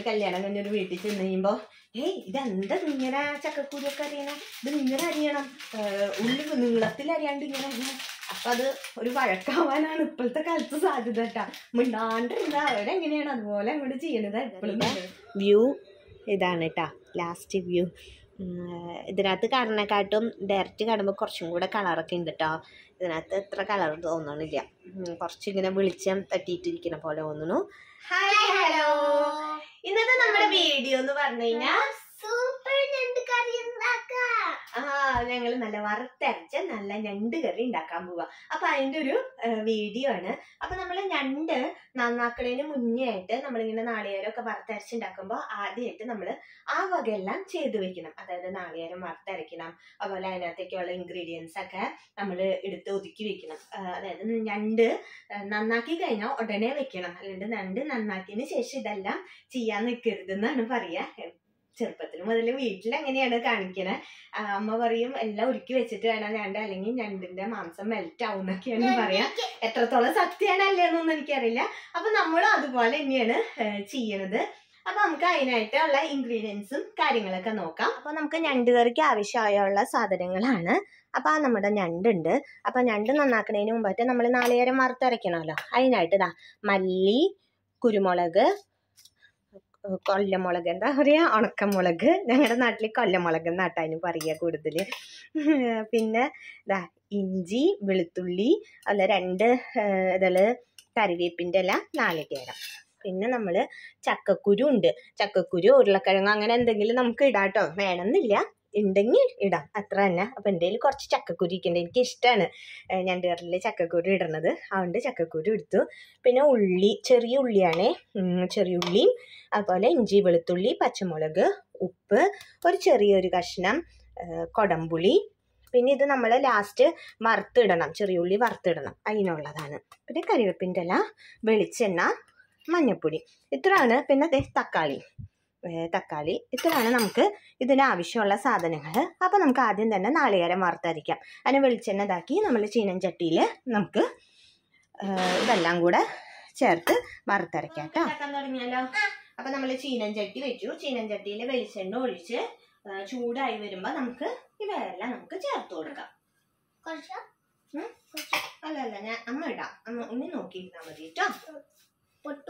കല്യാണം കഴിഞ്ഞൊരു വീട്ടിൽ ചെന്ന് കഴിയുമ്പോ ഏയ് ഇതെന്താ ഇങ്ങനെ ചക്കക്കൂരിയൊക്കെ അറിയണ ഇത് ഇങ്ങനെ അറിയണം ഏഹ് ഉള്ളി നീളത്തിൽ അറിയാണ്ട് ഇങ്ങനെ അറിയണം അപ്പൊ അത് ഒരു വഴക്കാവാനാണ് ഇപ്പോഴത്തെ കാലത്ത് സാധ്യത കേട്ടാ മിണ്ടാണ്ടിരുന്ന അവരെങ്ങനെയാണ് അതുപോലെ അങ്ങോട്ട് ചെയ്യണത് എപ്പോഴും വ്യൂ ഇതാണ് കേട്ടാ ലാസ്റ്റ് വ്യൂ ഇതിനകത്ത് കാണുന്നേക്കാട്ടും ഡയറക്റ്റ് കാണുമ്പോൾ കുറച്ചും കൂടെ കളറൊക്കെ ഉണ്ട് കേട്ടോ ഇതിനകത്ത് എത്ര കളർ തോന്നണില്ല ഉം, കുറച്ചിങ്ങനെ വെളിച്ചം തട്ടിയിട്ടിരിക്കുന്ന പോലെ തോന്നുന്നു ഹായ് ഹലോ ഇന്നത്തെ നമ്മുടെ വീഡിയോ എന്ന് പറഞ്ഞു കഴിഞ്ഞാൽ സൂപ്പർ ഞണ്ട് കറി ഉണ്ടാക്കാം ആ ഞങ്ങൾ നല്ല വറുത്തരച്ച നല്ല ഞണ്ട് കറി ഉണ്ടാക്കാൻ പോവാ അപ്പൊ അതിന്റെ ഒരു വീഡിയോ ആണ് അപ്പൊ നമ്മൾ ഞണ്ട് നന്നാക്കണതിന് മുന്നേ ആയിട്ട് നമ്മളിങ്ങനെ നാളികേരമൊക്കെ വറുത്തരച്ചുണ്ടാക്കുമ്പോൾ ആദ്യമായിട്ട് നമ്മൾ ആ വകയെല്ലാം ചെയ്തു വെക്കണം അതായത് നാളികേരം വറുത്തരയ്ക്കണം അതുപോലെ അതിനകത്തേക്കുള്ള ഇൻഗ്രീഡിയൻസ് ഒക്കെ നമ്മൾ എടുത്ത് ഒതുക്കി വെക്കണം ആ, അതായത് ഞണ്ട് ആ, നന്നാക്കി കഴിഞ്ഞാൽ ഉടനെ വെക്കണം അല്ലാണ്ട് ഞണ്ട് നന്നാക്കിയതിന് ശേഷം ഇതെല്ലാം ചെയ്യാൻ നിൽക്കരുതെന്നാണ് പറയാ ചെറുപ്പത്തിൽ മുതൽ വീട്ടിൽ അങ്ങനെയാണ് കാണിക്കണേ ആ, അമ്മ പറയും എല്ലാം ഒരുക്കി വെച്ചിട്ട് വേണം ഞണ്ട് അല്ലെങ്കിൽ ഞണ്ടിന്റെ മാംസം മെൽറ്റ് ആവും എന്നൊക്കെയാണ് പറയാ എത്രത്തോളം സത്യമാണ് അല്ലേന്നൊന്നും എനിക്കറിയില്ല അപ്പൊ നമ്മളും അതുപോലെ തന്നെയാണ് ഏഹ്, ചെയ്യണത് അപ്പൊ നമുക്ക് അതിനായിട്ടുള്ള ഇൻഗ്രീഡിയൻസും കാര്യങ്ങളൊക്കെ നോക്കാം അപ്പൊ നമുക്ക് ഞണ്ട് കറിക്ക് ആവശ്യമായുള്ള സാധനങ്ങളാണ് അപ്പൊ ആ നമ്മുടെ ഞണ്ടുണ്ട് അപ്പൊ ഞണ്ട് നന്നാക്കുന്നതിന് മുമ്പായിട്ട് നമ്മൾ നാളികേരം വറുത്തരയ്ക്കണമല്ലോ അതിനായിട്ട് ഇതാ മല്ലി കുരുമുളക് കൊല്ലമുളക് എന്താ പറയാ ഉണക്കമുളക് ഞങ്ങളുടെ നാട്ടിൽ കൊല്ലമുളക് എന്നാട്ടാ അതിന് പറയുക കൂടുതൽ പിന്നെ ഇതാ ഇഞ്ചി വെളുത്തുള്ളി അല്ല രണ്ട് ഏഹ്, ഇതള് കറിവേപ്പിൻ്റെ ഇല നാളികേരം പിന്നെ നമ്മൾ ചക്കക്കുരു ഉണ്ട് ചക്കക്കുരു ഉരുളക്കിഴങ്ങ് അങ്ങനെ എന്തെങ്കിലും നമുക്ക് ഇടാം കേട്ടോ വേണമെന്നില്ല ഉണ്ടെങ്കിൽ ഇടാം അത്ര തന്നെ അപ്പം എൻ്റെ കയ്യിൽ കുറച്ച് ചക്കക്കുരു ഇരിക്കുന്നുണ്ട് എനിക്ക് ഇഷ്ടമാണ് ഞണ്ട് കറിയിൽ ചക്കക്കുരു ഇടുന്നത് അതുകൊണ്ട് ചക്കക്കുരു എടുത്തു പിന്നെ ഉള്ളി ചെറിയ ഉള്ളിയാണേ ഉം, ചെറിയ ഉള്ളിയും അതുപോലെ ഇഞ്ചി വെളുത്തുള്ളി പച്ചമുളക് ഉപ്പ് ഒരു ചെറിയൊരു കഷ്ണം ആ, കൊടംപുളി പിന്നെ ഇത് നമ്മൾ ലാസ്റ്റ് വറുത്തിടണം ചെറിയ ഉള്ളി വറുത്തിടണം അതിനുള്ളതാണ് പിന്നെ കരിവേപ്പിൻ്റെ ഇല വെളിച്ചെണ്ണ മഞ്ഞൾപ്പൊടി ഇത്രയാണ് പിന്നെ ദേ തക്കാളി ഏ, തക്കാളി ഇത്രയാണ് നമുക്ക് ഇതിന് ആവശ്യമുള്ള സാധനങ്ങൾ അപ്പോൾ നമുക്ക് ആദ്യം തന്നെ നാളികേരം വറുത്തരിക്കാം അതിന് വെളിച്ചെണ്ണ ഇതാക്കി നമ്മൾ ചീനൻ ചട്ടിയിൽ നമുക്ക് ഏ, ഇതെല്ലാം കൂടെ ചേർത്ത് വറുത്തരയ്ക്കാം കേട്ടോ തുടങ്ങിയാലോ അപ്പൊ നമ്മൾ ചീനൻ ചട്ടി വെച്ചു ചീനൻ ചട്ടിയിൽ വെളിച്ചെണ്ണ ഒഴിച്ച് ആ, ചൂടായി വരുമ്പോ നമുക്ക് ഇവയെല്ലാം നമുക്ക് ചേർത്ത് കൊടുക്കാം കുറച്ച് അല്ല അല്ല ഞാൻ അമ്മ ഇടാം അമ്മ ഉണ്ണി നോക്കിയിരുന്നാ മതി കേട്ടോ പൊട്ടും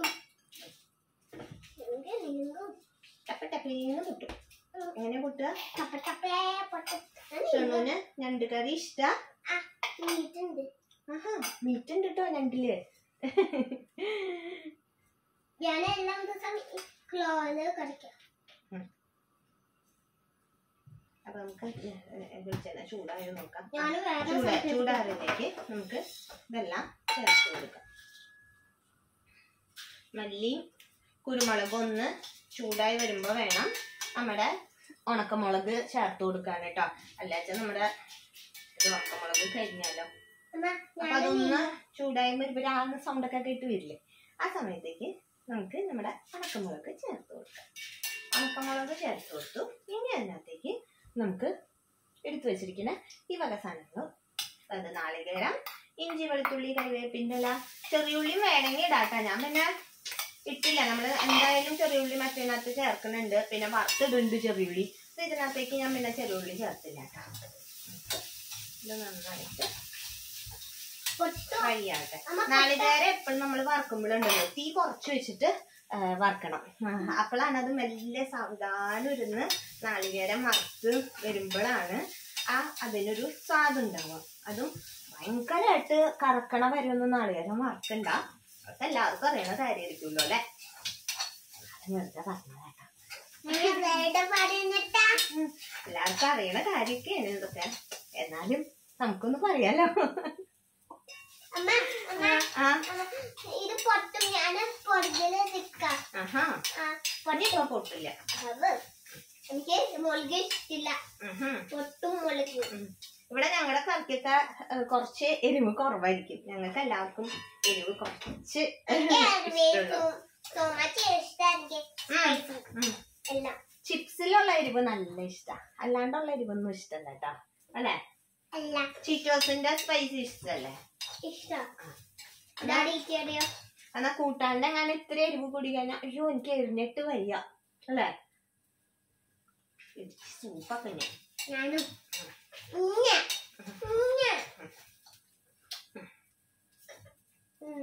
എനിക്ക് നീങ്ങും ടപ്പ ടപ്പീന്ന് പൊട്ടും എങ്ങനെ പൊട്ടുക ടപ്പ ടപ്പേ പൊട്ടും ഷൊണ്ണൂന് ഞണ്ട് കറി ഇഷ്ട നീട്ടുണ്ട് ആഹാ മീറ്റ് ഉണ്ട് കേട്ടോ ഞണ്ടില് ഞാൻ എല്ലാ ദിവസം ക്ലോല് കളിക്കാം അപ്പൊ നമുക്ക് ഏ, വെളിച്ചെണ്ണ ചൂടായോ നോക്കാം ഞാൻ വേറെ ചൂടാ സ്ഥലത്ത് ചൂടാറിലേക്ക് നമുക്ക് ഇതെല്ലാം ചേർത്ത് കൊടുക്കാം മല്ലി കുരുമുളക് ഒന്ന് ചൂടായി വരുമ്പോൾ വേണം നമ്മുടെ ഉണക്കമുളക് ചേർത്ത് കൊടുക്കാൻ കേട്ടോ അല്ലാച്ച നമ്മുടെ ഇത് ഉണക്കമുളക് കരിഞ്ഞാലോ അമ്മ, അപ്പൊ ഞാൻ അതൊന്ന് ചൂടായി വരുമ്പോൾ രാവിലെ സൗണ്ടൊക്കെ കേട്ട് വരില്ലേ ആ സമയത്തേക്ക് നമുക്ക് നമ്മുടെ ഉണക്കമുളക് ചേർത്ത് കൊടുക്കാം ഉണക്കമുളക് ചേർത്ത് കൊടുത്തു ഇനി അതിനകത്തേക്ക് നമുക്ക് എടുത്തു വെച്ചിരിക്കുന്ന ഈ വക സാധനങ്ങൾ അതായത് നാളികേരം ഇഞ്ചി വെളുത്തുള്ളി കറിവേപ്പിൻ്റെ ഇല ചെറിയുള്ളിയും വേണമെങ്കിൽ ഇടാട്ടോ ഞാൻ പിന്നെ ഇട്ടില്ല നമ്മൾ എന്തായാലും ചെറിയുള്ളി മറ്റേനകത്ത് ചേർക്കുന്നുണ്ട് പിന്നെ വറുത്തിടുന്നുണ്ട് ചെറിയുള്ളി അപ്പൊ ഇതിനകത്തേക്ക് ഞാൻ പിന്നെ ചെറിയുള്ളി ചേർത്തില്ല കേട്ടോ ഇത് നന്നായിട്ട് പൊട്ടും ഫ്രൈ ആകട്ടെ അമ്മ നാളികേരം എപ്പോഴും നമ്മൾ വറുക്കുമ്പോഴുണ്ടല്ലോ തീ കുറച്ച് വെച്ചിട്ട് ആ, വറുക്കണം ആ, അപ്പോഴാണ് അത് മെല്ലെ സാവധാനം ഇരുന്ന് നാളികേരം വറുത്ത് വരുമ്പോഴാണ് ആ അതിനൊരു സ്വാദ് ഉണ്ടാവുക അതും ഭയങ്കരമായിട്ട് കറക്കണ വരെ ഒന്നും നാളികേരം വറുക്കണ്ട അതൊക്കെ എല്ലാവർക്കും അറിയണ കാര്യമായിരിക്കുമല്ലോ അല്ലേ അത് വെറുതെ പറഞ്ഞതാട്ടോ ഞാൻ വേണ്ട പറയുന്നിട്ടാ ഉം. എല്ലാവർക്കും അറിയണ കാര്യമൊക്കെയാണ് ഇതൊക്കെ എന്നാലും നമുക്കൊന്ന് പറയാലോ അമ്മ അമ്മ ആ അമ്മ, ഇത് പൊട്ടും ഞാൻ പുറകില് നിക്കാം ആഹാ ആ, പണിയൊക്കെ പൊട്ടില്ല അത് എനിക്ക് മുളക് ഇഷ്ടമില്ല ഉഹും. പൊട്ടും മുളക് ഉം. ഇവിടെ ഞങ്ങളുടെ കറിക്കൊക്കെ ഏഹ്, കുറച്ച് എരിവ് കുറവായിരിക്കും ഞങ്ങൾക്ക് എല്ലാവർക്കും എരിവ് കുറച്ച് ഇഷ്ടമുള്ളൂ ടൊമാറ്റോ ഇഷ്ടം എനിക്ക് spicy. ഉം. എല്ലാം ചിപ്സിലുള്ള എരിവ് നല്ല ഇഷ്ടാ അല്ലാണ്ടുള്ള എരിവൊന്നും ഇഷ്ടമല്ല കേട്ടോ അല്ലേ എല്ലാം ചിറ്റോസിന്റെ സ്പൈസി ഇഷ്ടല്ലേ ഇഷ്ടം ഡാഡി ഇച്ചറിയോ എന്നാ കൂട്ടാണ്ട് അങ്ങനെ ഇത്ര എരിവ് കൂടി കഴിഞ്ഞാൽ അയ്യോ എനിക്ക് എരിഞ്ഞിട്ട് വയ്യ അല്ലേ സൂപ്പൊക്കെ ഞാൻ ഞാനും ഇങ്ങ ഇങ്ങ ഉം.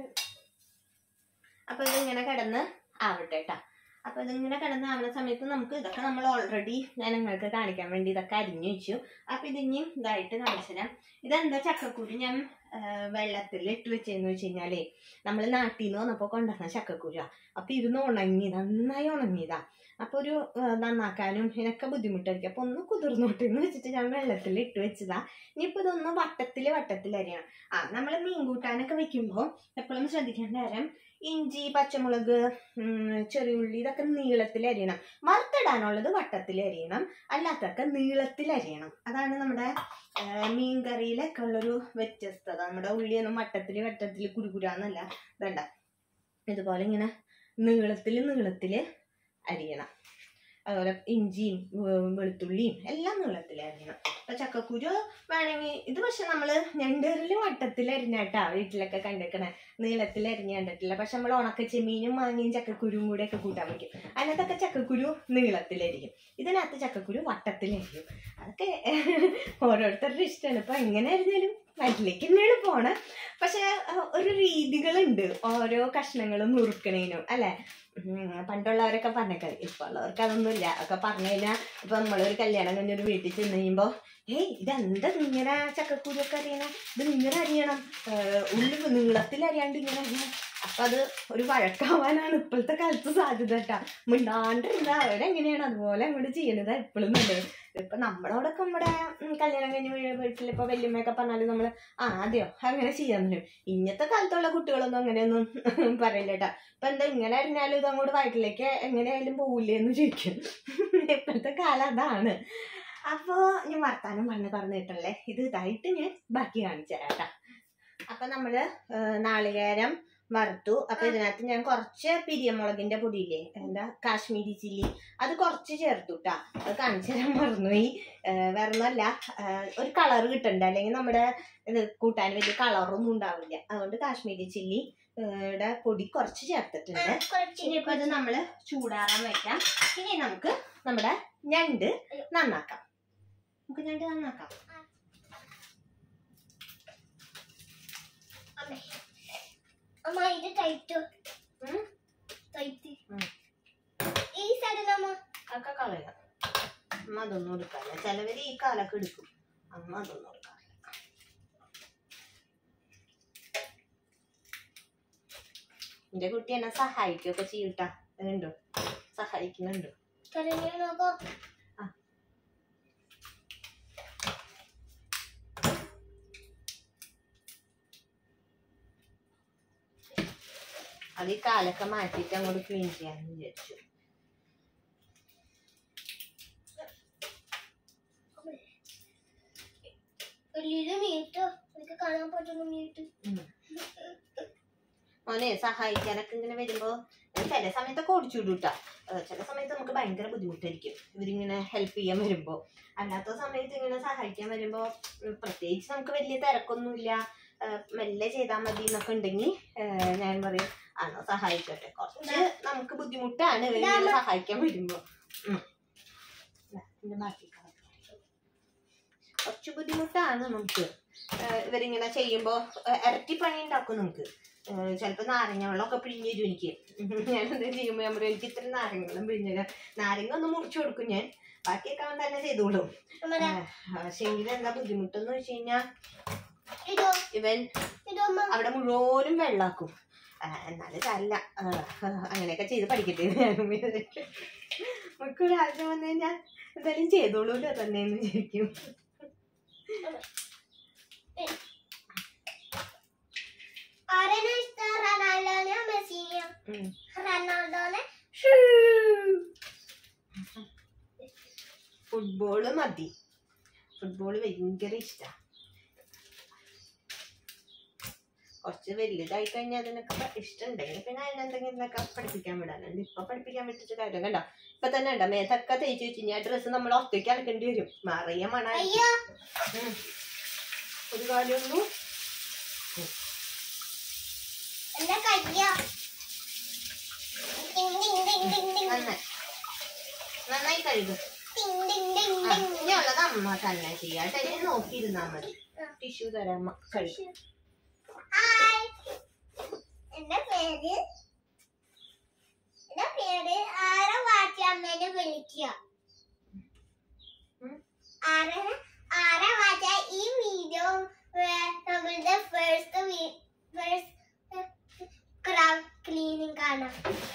അപ്പൊ ഇതിങ്ങനെ കിടന്ന് ആവട്ടെ കേട്ടാ അപ്പൊ ഇതിങ്ങനെ കിടന്ന് ആവുന്ന സമയത്ത് നമുക്ക് ഇതൊക്കെ നമ്മൾ ഓൾറെഡി ഞാൻ നിങ്ങൾക്ക് കാണിക്കാൻ വേണ്ടി ഇതൊക്കെ അരിഞ്ഞു വെച്ചു അപ്പൊ ഇതിനി ഇതായിട്ട് കാണിച്ചുതരാം ഇതെന്താ ചക്കക്കുരു ഞാൻ വെള്ളത്തിൽ ഇട്ട് വെച്ചെന്ന് വെച്ച് കഴിഞ്ഞാലേ നമ്മൾ നാട്ടിൽ നിന്ന് വന്നപ്പോ കൊണ്ടുവന്ന ചക്കക്കുരു അപ്പൊ ഇരുന്ന് ഉണങ്ങി നന്നായി ഉണങ്ങിയതാ അപ്പൊ ഒരു ആ, നന്നാക്കാനും ഇതിനൊക്കെ ബുദ്ധിമുട്ടായിരിക്കും അപ്പൊ ഒന്ന് കുതിർന്നോട്ടെ എന്ന് വെച്ചിട്ട് ഞാൻ വെള്ളത്തിൽ ഇട്ട് വെച്ചതാ ഇനിയിപ്പോ ഇതൊന്ന് വട്ടത്തില് വട്ടത്തിൽ അരിയണം ആ നമ്മൾ മീൻ കൂട്ടാനൊക്കെ വെക്കുമ്പോൾ എപ്പോഴും ശ്രദ്ധിക്കേണ്ട കാര്യം ഇഞ്ചി പച്ചമുളക് ഉം, ചെറിയുള്ളി ഇതൊക്കെ നീളത്തിൽ അരിയണം വറുത്തിടാനുള്ളത് വട്ടത്തിൽ അരിയണം അല്ലാത്തൊക്കെ നീളത്തിൽ അരിയണം അതാണ് നമ്മുടെ ആ, മീൻ കറിയിലൊക്കെ ഉള്ളൊരു വ്യത്യസ്തത നമ്മുടെ ഉള്ളിയൊന്നും വട്ടത്തിൽ വട്ടത്തിൽ കുരുകുരാന്നല്ല ഇതണ്ട ഇതുപോലെ ഇങ്ങനെ നീളത്തിൽ നീളത്തിൽ അരിയണം അതുപോലെ ഇഞ്ചിയും വെ- വെളുത്തുള്ളിയും എല്ലാം നീളത്തിൽ അരിയണം അപ്പൊ ചക്കക്കുരു വേണമെങ്കിൽ ഇത് പക്ഷെ നമ്മള് ഞണ്ടേറില് വട്ടത്തിൽ അരിഞ്ഞാട്ടാ വീട്ടിലൊക്കെ കണ്ടേക്കണേ നീളത്തിൽ അരിഞ്ഞ് കണ്ടിട്ടില്ല പക്ഷെ നമ്മൾ ഉണക്ക ചെമ്മീനും മാങ്ങയും ചക്കക്കുരുവും കൂടെ ഒക്കെ കൂട്ടാൻ വയ്ക്കും അതിനകത്തൊക്കെ ചക്കക്കുരു നീളത്തിലായിരിക്കും ഇതിനകത്ത് ചക്കക്കുരു വട്ടത്തിലായിരിക്കും അതൊക്കെ ഓരോരുത്തരുടെ ഇഷ്ടമാണ് ഇപ്പൊ എങ്ങനെ ആയിരുന്നാലും വയറ്റിലേക്ക് തന്നെയാണ് പോണേ പക്ഷെ അഹ് ഒരു രീതികളുണ്ട് ഓരോ കഷ്ണങ്ങളും നുറുക്കണേനും അല്ലെ ഉം, പണ്ടുള്ളവരൊക്കെ പറഞ്ഞേക്കാം ഇപ്പൊ ഉള്ളവർക്ക് അതൊന്നുമില്ല ഒക്കെ പറഞ്ഞു കഴിഞ്ഞാൽ ഇപ്പൊ നമ്മളൊരു കല്യാണം കഴിഞ്ഞൊരു വീട്ടിൽ ചെന്ന് കഴിയുമ്പോ ഏയ് ഇതെന്താ ഇങ്ങനെ ചക്കക്കുരുക്കെ അറിയണേ ഇത് ഇങ്ങനെ അറിയണം ഏഹ് ഉള്ളി നീളത്തിൽ അറിയാണ്ട് ഇങ്ങനെ അറിയണം അപ്പൊ അത് ഒരു വഴക്കാവാനാണ് ഇപ്പോഴത്തെ കാലത്ത് സാധ്യത കേട്ടാ മിണ്ടാണ്ടിരുന്ന അവരെങ്ങനെയാണ് അതുപോലെ അങ്ങോട്ട് ചെയ്യണത് എപ്പോഴും നല്ലത് ഇപ്പൊ നമ്മളോടൊക്കെ നമ്മുടെ ഉം, കല്യാണം കഴിഞ്ഞ് വീ- വീട്ടിൽ ഇപ്പൊ വല്യമ്മയൊക്കെ പറഞ്ഞാലും നമ്മള് ആ അതെയോ അങ്ങനെ ചെയ്യാൻ പറ്റും ഇന്നത്തെ കാലത്തുള്ള കുട്ടികളൊന്നും അങ്ങനെയൊന്നും പറയില്ല കേട്ടാ ഇപ്പൊ എന്താ ഇങ്ങനെ അറിഞ്ഞാലും ഇത് അങ്ങോട്ട് വയറ്റിലേക്ക് എങ്ങനെയായാലും പോവില്ലേ എന്ന് ചോദിക്കും ഇപ്പോഴത്തെ കാലം അതാണ് അപ്പോ ഞാൻ വർത്താനം പറഞ്ഞ് പറഞ്ഞിട്ടല്ലേ ഇത് ഇതായിട്ട് ഞാൻ ബാക്കി കാണിച്ചു തരാം കേട്ടാ അപ്പൊ നമ്മള് ആ, നാളികേരം വറുത്തു അപ്പൊ ഇതിനകത്ത് ഞാൻ കുറച്ച് പിരിയമുളകിന്റെ പൊടിയില്ലേ എന്താ കാശ്മീരി ചില്ലി അത് കുറച്ച് ചേർത്തു ട്ടാ അത് കാണിച്ചു തരാൻ മറന്നുപോയി ആ, വേറൊന്നുമല്ല ആ, ഒരു കളർ കിട്ടണ്ട അല്ലെങ്കിൽ നമ്മുടെ ഇത് കൂട്ടാൻ വലിയ കളറൊന്നും ഉണ്ടാവില്ല അതുകൊണ്ട് കാശ്മീരി ചില്ലി ആ, യുടെ പൊടി കുറച്ച് ചേർത്തിട്ടുണ്ട് കുറച്ച് ഇനിയിപ്പോ ഇത് നമ്മള് ചൂടാറാൻ വെക്കാം ഇനി നമുക്ക് നമ്മുടെ ഞണ്ട് നന്നാക്കാം നമുക്ക് ഞണ്ട് നന്നാക്കാം അമ്മേ. അമ്മ ഇത് ടൈറ്റ് ഉം? ടൈറ്റ് ഉം. ഈ സൈഡിൽ അമ്മ അതൊക്കെ കളയാം അമ്മ അതൊന്നും എടുക്കാറില്ല ചിലവര് ഈ കാലൊക്കെ എടുക്കും അമ്മ അതൊന്നും എടുക്കാറില്ല എന്റെ കുട്ടി എന്നെ സഹായിക്കുകയൊക്കെ ചെയ്യൂട്ടാ അതുണ്ടോ സഹായിക്കുന്നുണ്ടോ കരഞ്ഞു നോക്കോ അത് ഈ കാലൊക്കെ മാറ്റിയിട്ട് അങ്ങോട്ട് ക്ലീൻ ചെയ്യാന്ന് വിചാരിച്ചു വലിയൊരു മീറ്റ് എനിക്ക് കാണാൻ പറ്റുന്ന മീറ്റ് മോനെ സഹായിക്കാനൊക്കെ ഇങ്ങനെ വരുമ്പോ ഞാൻ ചില സമയത്തൊക്കെ ഓടിച്ചു വിടൂട്ടാ ചില സമയത്ത് നമുക്ക് ഭയങ്കര ബുദ്ധിമുട്ടായിരിക്കും ഇവരിങ്ങനെ ഹെൽപ്പ് ചെയ്യാൻ വരുമ്പോ അല്ലാത്ത സമയത്ത് ഇങ്ങനെ സഹായിക്കാൻ വരുമ്പോ ഉം, പ്രത്യേകിച്ച് നമുക്ക് വലിയ തിരക്കൊന്നുമില്ല ആ, മെല്ലെ ചെയ്താൽ മതി എന്നൊക്കെ ഉണ്ടെങ്കിൽ ഞാൻ പറയും ആണോ സഹായിക്കട്ടെ കുറച്ച് നമുക്ക് ബുദ്ധിമുട്ടാണ് ഇവരിങ്ങനെ സഹായിക്കാൻ വരുമ്പോ ഉം. ദാ, ഇതിന്റെ ബാക്കി കളർ. കുറച്ച് ബുദ്ധിമുട്ടാണ് നമുക്ക് ആ, ഇവരിങ്ങനെ ചെയ്യുമ്പോ ആ, ഇരട്ടി പണി ഉണ്ടാക്കും നമുക്ക് ചിലപ്പോ നാരങ്ങ വെള്ളമൊക്കെ പിഴിഞ്ഞ് തരും എനിക്ക് ഞാൻ എന്താ ചെയ്യുമ്പോ ഞാൻ പറയും എനിക്ക് ഇത്ര നാരങ്ങ വെള്ളം പിഴിഞ്ഞു തരാം നാരങ്ങ ഒന്ന് മുറിച്ചു കൊടുക്കും ഞാൻ ബാക്കിയൊക്കെ അവൻ തന്നെ ചെയ്തോളും അമ്മ പക്ഷെ എങ്കിലും എന്താ ബുദ്ധിമുട്ടെന്ന് വെച്ച് കഴിഞ്ഞാ ഇതോ ഇവൻ ഇതോ അമ്മ അവിടെ മുഴുവനും വെള്ളാക്കും ആ, എന്നാലും കാര്യമില്ല ആ, അങ്ങനെയൊക്കെ ചെയ്ത് പഠിക്കട്ടെ എന്ന് ഞാൻ വിചാരിക്കും നമുക്കൊരു ആവശ്യം വന്നു കഴിഞ്ഞാൽ എന്തായാലും ചെയ്തോളൂല്ലോ തന്നെ എന്ന് വിചാരിക്കും ആരെയാണ് ഇഷ്ടം റൊണാൾഡോനെ മെസ്സിനെയോ ഉം. റൊണാൾഡോനെ ഫുട്ബോള് മതി ഫുട്ബോള് ഭയങ്കര ഇഷ്ടമാണ് കുറച്ച് വലുതായി കഴിഞ്ഞാൽ അതിനൊക്കെ ഇഷ്ടമുണ്ടെങ്കിൽ പിന്നെ അതിനെന്തെങ്കിലുമൊക്കെ പഠിപ്പിക്കാൻ വിടാനുണ്ട് ഇപ്പൊ പഠിപ്പിക്കാൻ വിട്ടിട്ട് കാര്യം കണ്ടോ ഇപ്പൊ തന്നെ ഉണ്ടോ മേത്തൊക്കെ തേച്ച് വെച്ച് കഴിഞ്ഞാൽ ഡ്രസ്സ് നമ്മൾ ഒറ്റയ്ക്ക് അലക്കേണ്ടി വരും മറിയ മണായി അയ്യോ ഒരു കാര്യമൊന്നും എന്റെ കയ്യോ നന്നായി കഴുകും ടിങ് ടിങ് ടിങ് ആ, ടിങ്. ഇനിയുള്ളത് അമ്മ തന്നെ ചെയ്യാം കേട്ടോ ഇനി നോക്കിയിരുന്നാ മതി ടിഷ്യൂ തരാം അമ്മ കഴുകും ഹായ് എന്റെ പേര് എന്റെ പേര് ആര വാച്ചാമ്മേനെ വിളിക്കുക ഉം. ആര ആര വാച്ച ഈ വീഡിയോ നമ്മളുടെ ഫസ്റ്റ് ഫസ്റ്റ് ക്രൗഡ് ക്ലീനിങ് ആണ്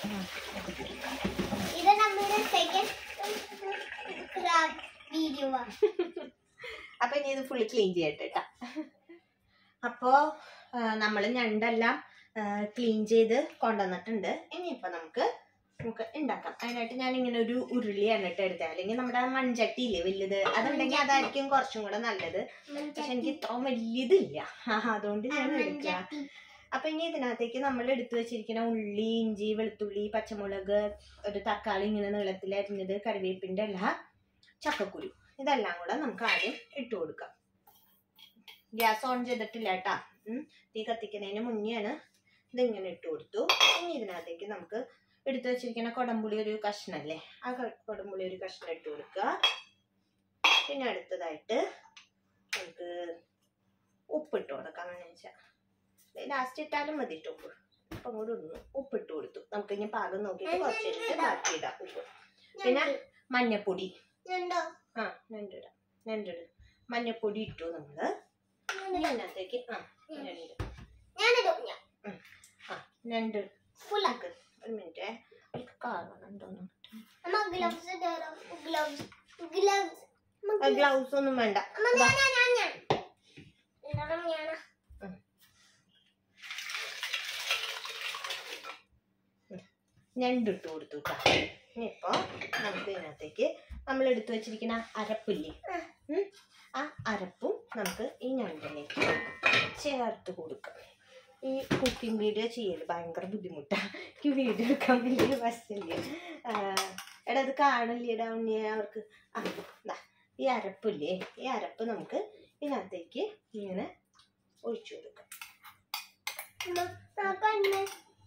ഇത് നമ്മുടെ സെക്കൻഡ് ക്രൗഡ് വീഡിയോ ആണ് അപ്പൊ ഇനി ഇത് ഫുള്ള് ക്ലീൻ ചെയ്യട്ടെ കേട്ടാ അപ്പോ നമ്മൾ ഞണ്ടെല്ലാം ക്ലീൻ ചെയ്ത് കൊണ്ടുവന്നിട്ടുണ്ട് ഇനിയിപ്പോ നമുക്ക് നമുക്ക് ഉണ്ടാക്കാം അതിനായിട്ട് ഞാൻ ഇങ്ങനെ ഒരു ഉരുളിയാണ് ഇട്ട് എടുത്തത് അല്ലെങ്കിൽ നമ്മുടെ മൺചട്ടി ഇല്ലേ വലുത് അതുണ്ടെങ്കിൽ അതായിരിക്കും കുറച്ചും കൂടെ നല്ലത് പക്ഷെ എനിക്ക് ഇത്രയും വലിയതില്ല അതുകൊണ്ട് ഞാൻ എടുക്കുക അപ്പൊ ഇനി ഇതിനകത്തേക്ക് നമ്മൾ എടുത്തു വെച്ചിരിക്കുന്ന ഉള്ളി ഇഞ്ചി വെളുത്തുള്ളി പച്ചമുളക് ഒരു തക്കാളി ഇങ്ങനെ നീളത്തിൽ അരിഞ്ഞത് കറിവേപ്പിന്റെ ഇല ചക്കക്കുരു ഇതെല്ലാം കൂടെ നമുക്ക് ആദ്യം ഇട്ട് കൊടുക്കാം ഗ്യാസ് ഓൺ ചെയ്തിട്ടില്ല കേട്ടാ ഉം. തീ കത്തിക്കുന്നതിന് മുന്നെയാണ് ഇതിങ്ങനെ ഇട്ട് കൊടുത്തു ഇനി ഇതിനകത്തേക്ക് നമുക്ക് എടുത്തു വെച്ചിരിക്കുന്ന കൊടംപുളി ഒരു കഷ്ണല്ലേ ആ ക- കൊടംപുളി ഒരു കഷ്ണം ഇട്ട് കൊടുക്കുക പിന്നെ അടുത്തതായിട്ട് നമുക്ക് ഉപ്പിട്ട് കൊടുക്കാം വെച്ചാൽ ലാസ്റ്റ് ഇട്ടാലും മതി കേട്ടോ ഉപ്പ് അപ്പം കൂടെ ഒന്ന് ഉപ്പിട്ട് കൊടുത്തു നമുക്ക് ഇനി പാകം നോക്കിയിട്ട് കുറച്ച് കഴിഞ്ഞിട്ട് ബാക്കി ഇടാം ഉപ്പ് പിന്നെ മഞ്ഞപ്പൊടി ഉണ്ടോ ആ രണ്ടിടാം രണ്ടിടും മഞ്ഞപ്പൊടി ഇട്ടു നമ്മള് ഇനി അതിനകത്തേക്ക് ആ രണ്ട് ഞാനിടും ഞാൻ ആ രണ്ട് ഫുള്ളാക്ക് ഒരു മിനിറ്റ് എനിക്ക് കാണണം എന്തോന്നു അമ്മ ഗ്ലൗസ് ഇടണം ഗ്ലൗസ് ഗ്ലൗസ് ഗ്ലൗസ് ഒന്നും വേണ്ട അമ്മ ഞാനാ ഞാൻ ഞാൻ ഇടണം ഞാനാ ഞണ്ടിട്ട് കൊടുത്തു കേട്ടോ ഇനിയിപ്പോ നമുക്ക് ഇതിനകത്തേക്ക് നമ്മൾ എടുത്തു വെച്ചിരിക്കുന്ന അരപ്പില്ലേ ഉം, ആ അരപ്പും നമുക്ക് ഈ ഞണ്ടിലേക്ക് ചേർത്ത് കൊടുക്കാം ഈ കുക്കിംഗ് വീഡിയോ ചെയ്യല് ഭയങ്കര ബുദ്ധിമുട്ടാണ് എനിക്ക് വീഡിയോ എടുക്കാൻ വലിയ വശമില്ല എടാ അത് കാണില്ലേടാ ഉണ്ണിയെ അവർക്ക് ആ ദാ, ഈ അരപ്പില്ലേ ഈ അരപ്പ് നമുക്ക് ഇതിനകത്തേക്ക് ഇങ്ങനെ ഒഴിച്ചു കൊടുക്കാം അമ്മ നോക്കണ്ണേ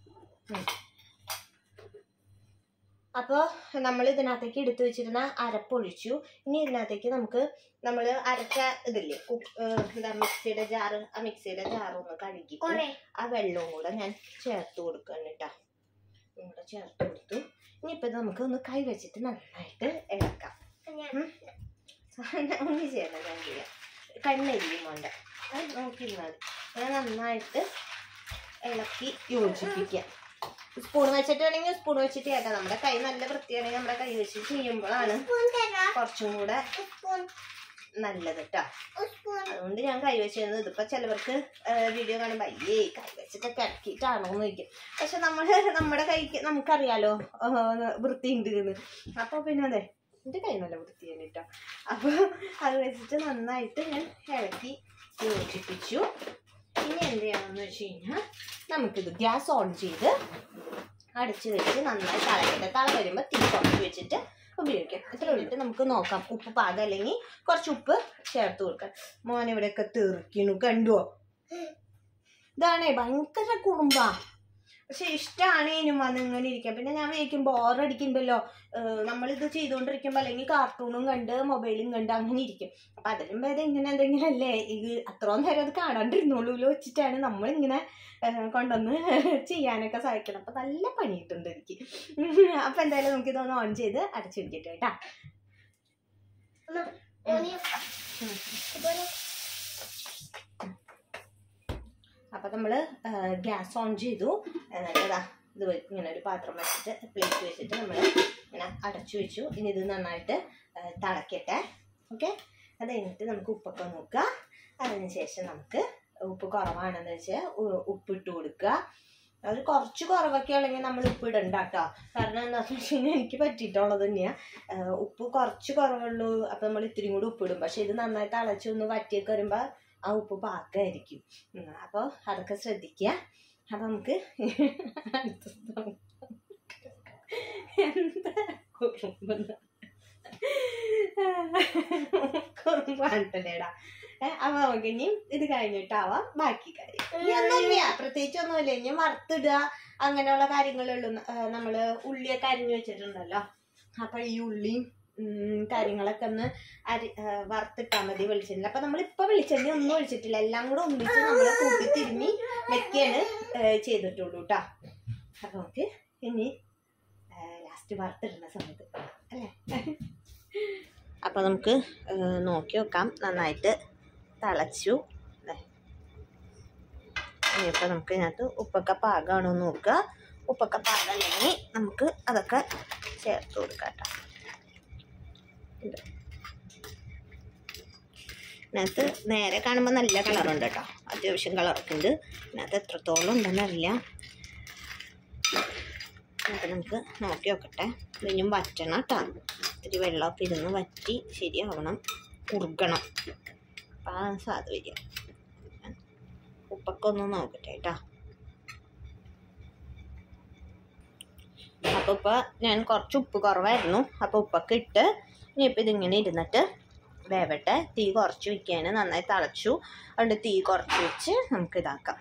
അപ്പോൾ നമ്മൾ ഇതിനകത്തേക്ക് എടുത്തു വെച്ചിരുന്ന അരപ്പൊഴിച്ചു ഇനി ഇതിനകത്തേക്ക് നമുക്ക് നമ്മൾ അരച്ച ഇതില്ലേ കുക്ക് എന്താ മിക്സിയുടെ ജാറ് ആ മിക്സിയുടെ ജാറ് ഒന്ന് കഴുകി കൊറേ ആ വെള്ളവും കൂടെ ഞാൻ ചേർത്ത് കൊടുക്കണം കേട്ടോ കൂടെ ചേർത്ത് കൊടുത്തു ഇനിയിപ്പോൾ ഇത് നമുക്ക് ഒന്ന് കൈ വെച്ചിട്ട് നന്നായിട്ട് ഇളക്കാം ഞാൻ ഒന്നും ചെയ്യണം ഞാൻ ചെയ്യാം കണ്ണെരിയും വേണ്ട അത് നോക്കിയിരുന്നാൽ മതി ഞാൻ നന്നായിട്ട് ഇളക്കി യോജിപ്പിക്കാം സ്പൂൺ വെച്ചിട്ട് വേണമെങ്കിൽ സ്പൂൺ വെച്ചിട്ട് കേട്ടോ നമ്മുടെ കൈ നല്ല വൃത്തിയാണെങ്കിൽ നമ്മുടെ കൈ വെച്ചിട്ട് ചെയ്യുമ്പോഴാണ് സ്പൂൺ തരാം കുറച്ചും കൂടെ സ്പൂൺ നല്ലത് കേട്ടോ സ്പൂൺ അതുകൊണ്ട് ഞാൻ കൈ വെച്ചിരുന്നത് ഇതിപ്പോ ചിലവർക്ക് വീഡിയോ കാണുമ്പോൾ അയ്യേ കൈ വെച്ചിട്ടൊക്കെ ഇറക്കിയിട്ടാണോ എന്ന് ചോദിക്കും പക്ഷെ നമ്മൾ നമ്മുടെ കൈക്ക് നമുക്കറിയാലോ ആ, വൃത്തിയുണ്ട് എന്ന് അപ്പൊ പിന്നെ അതെ എൻ്റെ കൈ നല്ല വൃത്തിയാണ് കേട്ടോ അപ്പോൾ അത് വെച്ചിട്ട് നന്നായിട്ട് ഞാൻ ഇളക്കി യോജിപ്പിച്ചു ഇനി എന്ത് ചെയ്യണമെന്ന് വെച്ച് കഴിഞ്ഞാൽ നമുക്കിത് ഗ്യാസ് ഓൺ ചെയ്ത് അടച്ചു വെച്ച് നന്നായി തളയ്ക്കട്ടെ തള വരുമ്പോൾ തീ കുറച്ച് വെച്ചിട്ട് ഉപയോഗിക്കാം ഇത്ര ഉള്ളിട്ട് നമുക്ക് നോക്കാം ഉപ്പ് പാകം അല്ലെങ്കിൽ കുറച്ച് ഉപ്പ് ചേർത്ത് കൊടുക്കാം മോൻ ഇവിടെയൊക്കെ തെറിക്കണു കണ്ടുവോ ഇതാണേ ഭയങ്കര കുറുമ്പാ പക്ഷെ ഇഷ്ടമാണ് ഇനിയും വന്ന് ഇങ്ങനെ ഇരിക്കാൻ പിന്നെ ഞാൻ വിചാരിക്കും ബോറടിക്കുമ്പല്ലോ നമ്മളിത് ചെയ്തുകൊണ്ടിരിക്കുമ്പോൾ അല്ലെങ്കിൽ കാർട്ടൂണും കണ്ട് മൊബൈലും കണ്ട് അങ്ങനെ ഇരിക്കും അപ്പൊ അതിലും ഭേദം ഇങ്ങനെ എന്തെങ്കിലും അല്ലേ ഇത് അത്രയും നേരം അത് കാണാണ്ടിരുന്നോളൂല്ലോ വെച്ചിട്ടാണ് നമ്മളിങ്ങനെ ഏഹ്, കൊണ്ടുവന്ന് ചെയ്യാനൊക്കെ സഹായിക്കണം അപ്പൊ നല്ല പണി കിട്ടുന്നുണ്ട് എനിക്ക് അപ്പൊ എന്തായാലും നമുക്ക് ഇതൊന്ന് ഓൺ ചെയ്ത് അടച്ചു വെക്കട്ടെ കേട്ടാ ഓനിയൻ സ്പൂൺ അപ്പൊ നമ്മള് ഗ്യാസ് ഓൺ ചെയ്തു എന്നിട്ട് ഇതാ ഇത് വെ- ഇങ്ങനെ ഒരു പാത്രം വെച്ചിട്ട് പ്ലേറ്റ് വെച്ചിട്ട് നമ്മൾ ഇങ്ങനെ അടച്ചു വെച്ചു ഇനി ഇത് നന്നായിട്ട് ആ, തിളക്കട്ടെ ഓക്കെ അത് കഴിഞ്ഞിട്ട് നമുക്ക് ഉപ്പൊക്കെ നോക്കുക അതിന് ശേഷം നമുക്ക് ഉപ്പ് കുറവാണെന്ന് വെച്ചാൽ ഉപ്പിട്ട് കൊടുക്കുക അത് കുറച്ച് കുറവൊക്കെ ആണെങ്കിൽ നമ്മൾ ഉപ്പ് ഇടണ്ട കേട്ടോ കാരണം എന്താണെന്ന് വെച്ച് കഴിഞ്ഞാൽ എനിക്ക് പറ്റിയിട്ടുള്ളത് തന്നെയാണ് ഉപ്പ് കുറച്ച് കുറവുള്ളൂ അപ്പം നമ്മൾ ഇത്തിരി കൂടി ഉപ്പിടും പക്ഷെ ഇത് നന്നായിട്ട് അളച്ചൊന്ന് വറ്റിയൊക്കെ വരുമ്പോൾ ആ ഉപ്പ് പാകമായിരിക്കും അപ്പോൾ അതൊക്കെ ശ്രദ്ധിക്കുക അപ്പം നമുക്ക് അടുത്തത് നോക്കാം. എന്താ കുറുമ്പെന്ന് കുറുമ്പാണ്ടല്ലേടാ അപ്പൊ നമുക്ക് ഇനി ഇത് കഴിഞ്ഞിട്ടാവാം ബാക്കി കാര്യം ഇനി ഒന്നുമില്ല പ്രത്യേകിച്ച് ഒന്നുമില്ല ഇനി വറുത്തിടുക അങ്ങനെയുള്ള കാര്യങ്ങളുള്ളൂ ന- ആ, നമ്മള് ഉള്ളിയൊക്കെ അരിഞ്ഞു വെച്ചിട്ടുണ്ടല്ലോ അപ്പോൾ ഈ ഉള്ളിയും ഉം, കാര്യങ്ങളൊക്കെ ഒന്ന് അരി ആ, വറുത്തിട്ടാൽ മതി വെളിച്ചെണ്ണ അപ്പം നമ്മളിപ്പോൾ വെളിച്ചെണ്ണ ഒന്നും ഒഴിച്ചിട്ടില്ല എല്ലാം കൂടെ ഒന്നിച്ച് നമ്മൾ കൂട്ടി തിരുമ്മി വെക്കുകയാണ് ഏ, ചെയ്തിട്ടുള്ളൂ കേട്ടോ അപ്പം നമുക്ക് ഇനി ലാസ്റ്റ് വറുത്തിടുന്ന സമയത്ത് അല്ലേ അപ്പോൾ നമുക്ക് ഏ, നോക്കി വെക്കാം നന്നായിട്ട് തിളച്ചു ദേ. ഇനിയിപ്പോൾ നമുക്ക് ഇതിനകത്ത് ഉപ്പൊക്കെ പാകമാണോ എന്ന് നോക്കുക ഉപ്പൊക്കെ പാകമല്ലെങ്കിൽ നമുക്ക് അതൊക്കെ ചേർത്ത് കൊടുക്കാം കേട്ടോ ഇത്. ഇതിനകത്ത് നേരെ കാണുമ്പോൾ നല്ല കളറുണ്ട് കേട്ടോ അത്യാവശ്യം കളറൊക്കെ ഉണ്ട് ഇതിനകത്ത് എത്രത്തോളം ഉണ്ടെന്നറിയില്ല അപ്പം നമുക്ക് നോക്കി നോക്കട്ടെ ഇതിനും വറ്റണം കേട്ടോ ഒരു വെള്ളമൊക്കെ ഇരുന്ന് വറ്റി ശരിയാവണം കുറുകണം അപ്പം ആ സ്വാദ് വരിക ഉപ്പൊക്കെ ഒന്ന് നോക്കട്ടെ കേട്ടോ അപ്പോൾ ഇപ്പോൾ ഞാൻ കുറച്ച് ഉപ്പ് കുറവായിരുന്നു അപ്പോൾ ഉപ്പൊക്കെ ഇട്ട് ഇനിയിപ്പോൾ ഇതിങ്ങനെ ഇരുന്നിട്ട് വേവട്ടെ തീ കുറച്ച് വയ്ക്കാൻ നന്നായി തിളച്ചു അതുകൊണ്ട് തീ കുറച്ച് വെച്ച് നമുക്ക് ഇതാക്കാം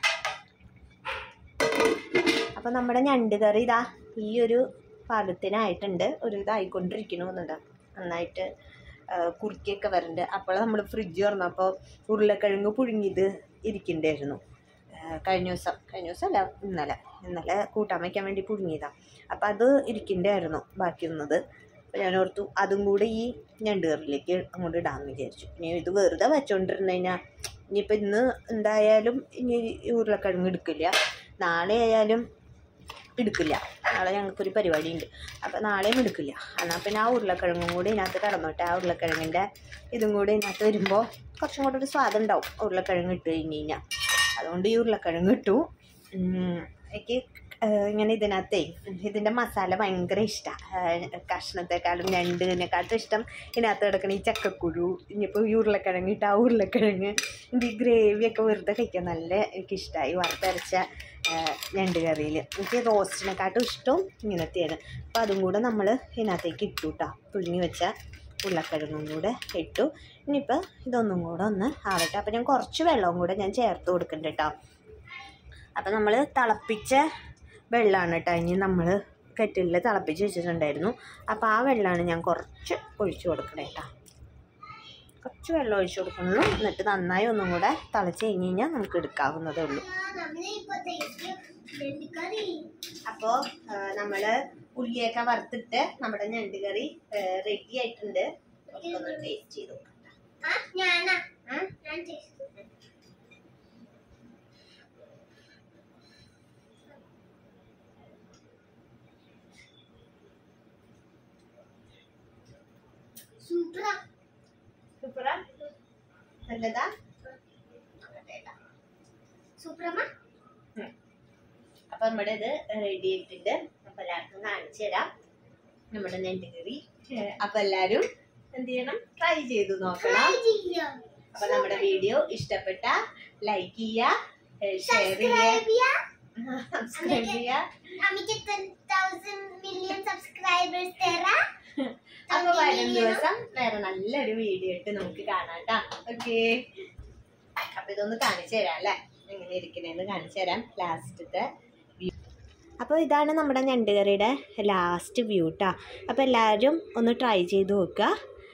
അപ്പോൾ നമ്മുടെ ഞണ്ട് കറി ഇതാ ഈ ഒരു പാകത്തിനായിട്ടുണ്ട് ഒരു ഇതായിക്കൊണ്ടിരിക്കണമെന്നുണ്ട് നന്നായിട്ട് ആ, കുറുക്കിയൊക്കെ വരുന്നുണ്ട് അപ്പോൾ നമ്മൾ ഫ്രിഡ്ജ് തുറന്നപ്പോൾ ഉരുളക്കിഴങ്ങ് പുഴുങ്ങിയത് ഇരിക്കണ്ടായിരുന്നു ആ, കഴിഞ്ഞ ദിവസം കഴിഞ്ഞ ദിവസം അല്ല ഇന്നലെ ഇന്നലെ കൂട്ടാൻ വയ്ക്കാൻ വേണ്ടി പുഴുങ്ങിയതാണ് അപ്പോൾ അത് ഇരിക്കണ്ടായിരുന്നു ബാക്കി വന്നത് അപ്പോൾ ഞാൻ ഓർത്തു അതും കൂടെ ഈ ഞണ്ട് കറിയിലേക്ക് അങ്ങോട്ട് ഇടാമെന്ന് വിചാരിച്ചു ഇനി ഇത് വെറുതെ വെച്ചോണ്ടിരുന്ന് കഴിഞ്ഞാൽ ഇനിയിപ്പോൾ ഇന്ന് എന്തായാലും ഇനി ഈ ഉരുളക്കിഴങ്ങ് എടുക്കില്ല നാളെ ആയാലും എടുക്കില്ല നാളെ ഞങ്ങൾക്കൊരു പരിപാടി ഉണ്ട് അപ്പോൾ നാളെയും എടുക്കില്ല എന്നാൽ പിന്നെ ആ ഉരുളക്കിഴങ്ങും കൂടി ഇതിനകത്ത് കടന്നോട്ടെ ആ ഉരുളക്കിഴങ്ങിൻ്റെ ഇതും കൂടി ഇതിനകത്ത് വരുമ്പോൾ കുറച്ചും കൂടെ ഒരു സ്വാദം ഉണ്ടാവും ഉരുളക്കിഴങ്ങ് ഇട്ട് കഴിഞ്ഞ് കഴിഞ്ഞാൽ അതുകൊണ്ട് ഈ ഉരുളക്കിഴങ്ങ് ഇട്ടു ഉം, എനിക്ക് ഏഹ്, ഇങ്ങനെ ഇതിനകത്തേ ഇതിൻ്റെ മസാല ഭയങ്കര ഇഷ്ടമാണ് കഷ്ണത്തെക്കാളും ഞണ്ടിനെക്കാട്ടും ഇഷ്ടം ഇതിനകത്ത് കിടക്കണ ഈ ചക്കക്കുരു ഇനിയിപ്പോൾ ഈ ഉരുളക്കിഴങ്ങ് ഇട്ട് ആ ഉരുളക്കിഴങ്ങ് ഇത് ഈ ഗ്രേവിയൊക്കെ വെറുതെ കഴിക്കാൻ നല്ല എനിക്കിഷ്ടമായി വറുത്തരച്ച ഏഹ്, ഞണ്ട് കറിയിൽ എനിക്ക് റോസ്റ്റിനെക്കാട്ടും ഇഷ്ടവും ഇങ്ങനത്തെയാണ് അപ്പോൾ അതും കൂടെ നമ്മൾ ഇതിനകത്തേക്ക് ഇട്ടു കേട്ടോ പുഴുങ്ങി വെച്ച ഉരുളക്കിഴങ്ങും കൂടെ ഇട്ടു ഇനിയിപ്പോൾ ഇതൊന്നും കൂടെ ഒന്ന് ആവട്ടെ അപ്പോൾ ഞാൻ കുറച്ച് വെള്ളവും കൂടെ ഞാൻ ചേർത്ത് കൊടുക്കുന്നുണ്ട് കേട്ടോ അപ്പോൾ നമ്മൾ തിളപ്പിച്ച വെള്ളമാണ് കേട്ടോ ഇനി നമ്മൾ കെറ്റിലിൽ തിളപ്പിച്ച് വെച്ചിട്ടുണ്ടായിരുന്നു അപ്പോൾ ആ വെള്ളമാണ് ഞാൻ കുറച്ച് ഒഴിച്ചു കൊടുക്കണേ കേട്ടോ കുറച്ച് വെള്ളം ഒഴിച്ചു കൊടുക്കുന്നുള്ളൂ എന്നിട്ട് നന്നായി ഒന്നും കൂടെ തിളച്ച് കഴിഞ്ഞ് കഴിഞ്ഞാൽ നമുക്ക് എടുക്കാവുന്നതേ ഉള്ളൂ നമ്മളിപ്പോഴത്തേക്ക് ഞണ്ട് കറി അപ്പോൾ നമ്മൾ ഉള്ളിയൊക്കെ വറുത്തിട്ട് നമ്മുടെ ഞണ്ട് കറി റെഡി ആയിട്ടുണ്ട് നമുക്കൊന്ന് ടേസ്റ്റ് ചെയ്ത് നോക്കാം ആ ഞാനാ ഉം. ഞാൻ taste ചെയ്യാം. സൂപ്പറാ സൂപ്പറാ നല്ലതാ സൂപ്പറമ്മ അപ്പൊ നമ്മുടെ ഇത് റെഡി ആയിട്ടുണ്ട് അപ്പൊ എല്ലാവർക്കും കാണിച്ചു തരാം നമ്മുടെ നെല്ല് കറി ഏഹ് അപ്പൊ എല്ലാരും എന്ത് ചെയ്യണം ട്രൈ ചെയ്ത് നോക്കണം ട്രൈ ചെയ്യാം അപ്പൊ നമ്മുടെ വീഡിയോ ഇഷ്ടപ്പെട്ട ലൈക്ക് ചെയ്യുക ഷെയർ ചെയ്യുക സബ്സ്ക്രൈബ് ചെയ്യാം സബ്സ്ക്രൈബ് ചെയ്യുക അമ്മയ്ക്ക് ടെൻ തൗസൻഡ് മില്യൺ സബ്സ്ക്രൈബേഴ്സ് തരാം അപ്പൊ വരും ദിവസം വേറെ നല്ലൊരു വീഡിയോ ഇട്ട് നമുക്ക് കാണാം കേട്ടാ ഓക്കെ അപ്പൊ ഇതൊന്ന് കാണിച്ചു തരാം അല്ലേ എങ്ങനെ ഇരിക്കണേന്ന് കാണിച്ചു തരാം ലാസ്റ്റത്തെ വ്യൂ അപ്പോൾ ഇതാണ് നമ്മുടെ ഞണ്ടുകറിയുടെ ലാസ്റ്റ് വ്യൂ കേട്ടോ അപ്പോൾ എല്ലാവരും ഒന്ന് ട്രൈ ചെയ്ത് നോക്കുക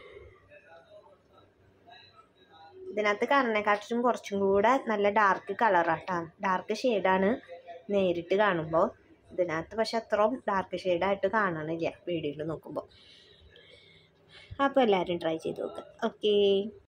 ഇതിനകത്ത് കാണുന്നതിനെക്കാട്ടിലും കുറച്ചും കൂടെ നല്ല ഡാർക്ക് കളറാട്ടാ ഡാർക്ക് ഷെയ്ഡാണ് നേരിട്ട് കാണുമ്പോൾ ഇതിനകത്ത് പക്ഷെ അത്രയും ഡാർക്ക് ഷെയ്ഡായിട്ട് കാണണില്ല വീഡിയോയിൽ നോക്കുമ്പോൾ അപ്പോൾ എല്ലാവരും ട്രൈ ചെയ്ത് നോക്കുക ഓക്കേ